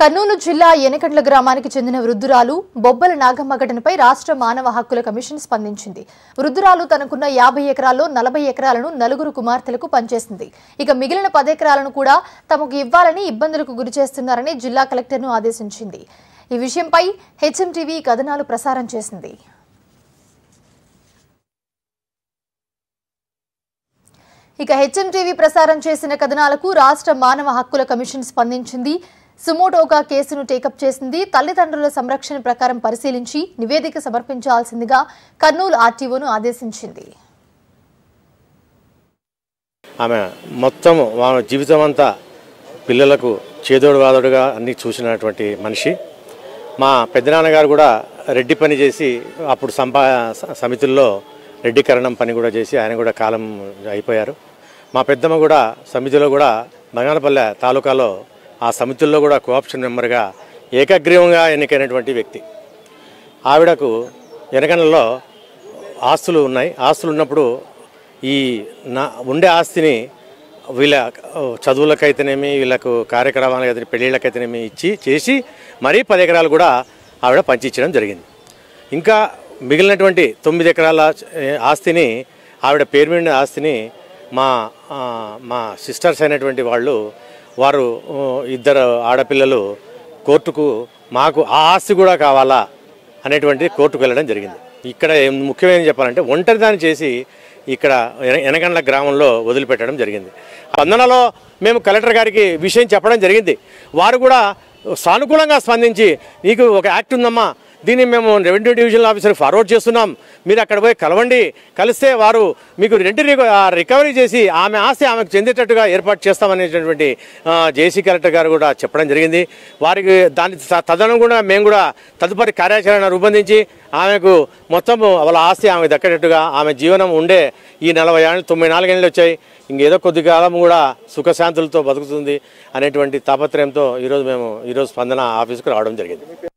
కర్నూలు జిల్లా ఎనకట్ల గ్రామానికి చెందిన వృద్ధురాలు బొబ్బల నాగమ్మ ఘటనపై రాష్ట్ర మానవ హక్కుల కమిషన్ స్పందించింది వృద్ధురాలు తనకున్న యాభై ఎకరాల్లో నలభై ఎకరాలను నలుగురు కుమార్తెలకు పంచేసింది ఇక మిగిలిన పది ఎకరాలను కూడా తమకు ఇవ్వాలని ఇబ్బందులకు గురి చేస్తున్నారని జిల్లా కలెక్టర్ను ఆదేశించింది ఈ విషయంపై హెచ్ఎంటీవీ కథనాలు ప్రసారం చేసింది ఇక హెచ్ఎంటీవీ ప్రసారం చేసిన కథనాలకు రాష్ట్ర మానవ హక్కుల కమిషన్ స్పందించింది సుమోటోగా కేసును టేకప్ చేసింది తల్లిదండ్రుల సంరక్షణ ప్రకారం పరిశీలించి నివేదిక సమర్పించాల్సిందిగా కర్నూలు ఆర్టీఓను ఆదేశించింది ఆమె మొత్తం ఆమె జీవితం అంతా పిల్లలకు చేదోడు వాదోడుగా అన్నీ చూసినటువంటి మనిషి మా పెద్దనాన్నగారు కూడా రెడ్డి పని చేసి అప్పుడు సంపా స- సమితుల్లో రెడ్డికరణం పని కూడా చేసి ఆయన కూడా కాలం అయిపోయారు మా పెద్దమ్మ కూడా సమితిలో కూడా బంగాళపల్లె తాలూకాలో ఆ సమితుల్లో కూడా కోఆప్షన్ మెంబర్గా ఏకగ్రీవంగా ఎన్నికైనటువంటి వ్యక్తి ఆవిడకు వెనకనలో ఆస్తులు ఉన్నాయి ఆస్తులు ఉన్నప్పుడు ఈ నా ఉండే ఆస్తిని వీళ్ళ చదువులకైతేనేమి వీళ్ళకు కార్యక్రమాలకు అయితే పెళ్ళిళ్ళకైతేనేమి ఇచ్చి చేసి మరీ పది ఎకరాలు కూడా ఆవిడ పంచిచ్చడం జరిగింది ఇంకా మిగిలినటువంటి తొమ్మిది ఎకరాల ఏ, ఆస్తిని ఆవిడ పేరు మీద ఉన్న ఆస్తిని మా ఆ, మా సిస్టర్స్ అయినటువంటి వాళ్ళు వారు ఆ, ఇద్దరు ఆడపిల్లలు కోర్టుకు మాకు ఆ ఆస్తి కూడా కావాలా అనేటువంటి కోర్టుకు వెళ్ళడం జరిగింది ఇక్కడ ఏం ముఖ్యమైన చెప్పాలంటే ఒంటరిదాన్ని చేసి ఇక్కడ ఎన- ఎనగండ్ల గ్రామంలో వదిలిపెట్టడం జరిగింది స్పందనలో మేము కలెక్టర్ గారికి విషయం చెప్పడం జరిగింది వారు కూడా సానుకూలంగా స్పందించి నీకు ఒక యాక్ట్ ఉందమ్మా దీన్ని మేము రెవెన్యూ డివిజనల్ ఆఫీసర్కి ఫార్వర్డ్ చేస్తున్నాం మీరు అక్కడ పోయి కలవండి కలిస్తే వారు మీకు రెంట్ రికవరీ చేసి ఆమె ఆస్తి ఆమెకు చెందేటట్టుగా ఏర్పాటు చేస్తామనేటటువంటి జేసీ కలెక్టర్ గారు కూడా చెప్పడం జరిగింది వారికి దాని త- తదనుగుణంగా మేము కూడా తదుపరి కార్యాచరణ రూపొందించి ఆమెకు మొత్తం వాళ్ళ ఆస్తి ఆమెకు దక్కేటట్టుగా ఆమె జీవనం ఉండే ఈ నలభై ఏళ్ళు తొంభై నాలుగేళ్ళు వచ్చాయి ఇంకేదో కొద్ది కాలం కూడా సుఖశాంతులతో బతుకుతుంది అనేటువంటి తాపత్రయంతో ఈరోజు మేము ఈరోజు స్పందన ఆఫీస్కు రావడం జరిగింది